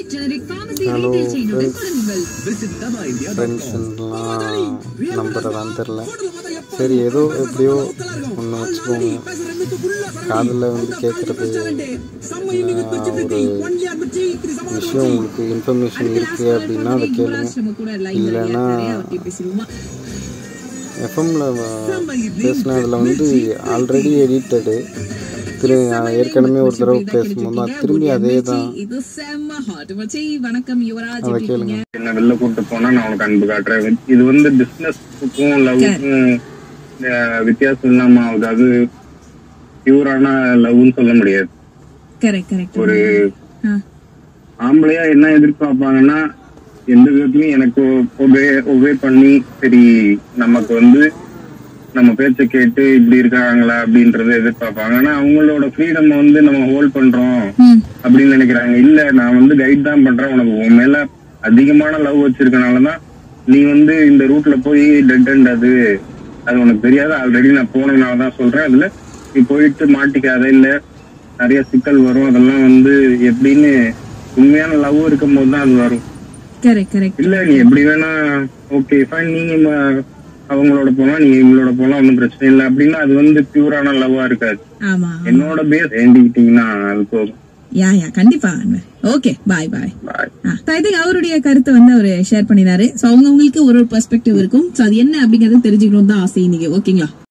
Generic pharmacy Hello, retail செயினுடன் friends. தொடங்குங்கள் ஃப்ரெண்ட்ஸ்லாம் நம்புறதான்னு தெரில சரி ஏதோ எப்படியோ ஒன்று வச்சுக்கோங்க காதில் வந்து கேட்குறது ஒரு விஷயம் உங்களுக்கு இன்ஃபர்மேஷன் இருக்குது அப்படின்னா அதை கேளுங்க நம்ம கூட லைன்ல இல்லைன்னா நிறைய வாட்டி பேசிடுவோமா எஃப்எம்ல பேசின அதில் வந்து ஆல்ரெடி எடிட்டடு திரு ஏற்கனவே ஒரு தடவை பேசும்போது தான் திரும்பி அதே தான் இது செம்ம ஹாட் மச்சி வணக்கம் யுவராஜ் அதை எப்படி கேளுங்க இருக்கீங்க என்ன வெளில கூட்டு போனா நான் உனக்கு அன்பு காட்டுறேன் இது வந்து பிசினஸ்க்கும் லவ்வுக்கும் வித்தியாசம் இல்லாம ஆகுது அது பியூரான லவ்னு சொல்ல முடியாது கரெக்ட் கரெக்ட் ஒரு ஆம்பளையா என்ன எதிர்பார்ப்பாங்கன்னா எந்த விதத்துலயும் எனக்கு ஒபே ஒபே பண்ணி சரி நமக்கு வந்து நம்ம பேச்ச கேட்டு இப்படி இருக்காங்களா அப்படின்றத எதிர்பார்ப்பாங்க ஆனா அவங்களோட ஃப்ரீடம் வந்து நம்ம ஹோல்ட் பண்றோம் அப்படின்னு நினைக்கிறாங்க இல்ல நான் வந்து கைட் தான் பண்றேன் உனக்கு உன் மேல அதிகமான லவ் வச்சிருக்கனாலதான் நீ வந்து இந்த ரூட்ல போய் டெட் அண்ட் அது அது உனக்கு தெரியாது ஆல்ரெடி நான் போனதுனால தான் சொல்றேன் அதுல நீ போயிட்டு மாட்டிக்காத இல்ல நிறைய சிக்கல் வரும் அதெல்லாம் வந்து எப்படின்னு உண்மையான லவ் இருக்கும் போது தான் அது வரும் கரெக்ட் கரெக்ட் இல்ல நீ எப்படி வேணா ஓகே ஃபைன் நீங்க ம- அவங்களோட போலாம் நீங்க இவங்களோட போலாம் ஒன்றும் பிரச்சனை இல்லை அப்படின்னா அது வந்து பியூரான லவ்வா இருக்காது ஆமா என்னோட பேஸ் வேண்டிக்கிட்டீங்கன்னா அது போதும் யா யா கண்டிப்பா okay bye bye bye I think அவருடைய கருத்தை வந்து அவர் ஷேர் பண்ணினாரு சோ அவங்க உங்களுக்கு ஒரு ஒரு பெர்ஸ்பெக்டிவ் இருக்கும் சோ அது என்ன அப்படிங்கறது தெரிஞ்சுக்கணும் தான் ஆசை இன்னைக்கு ஓகேங்களா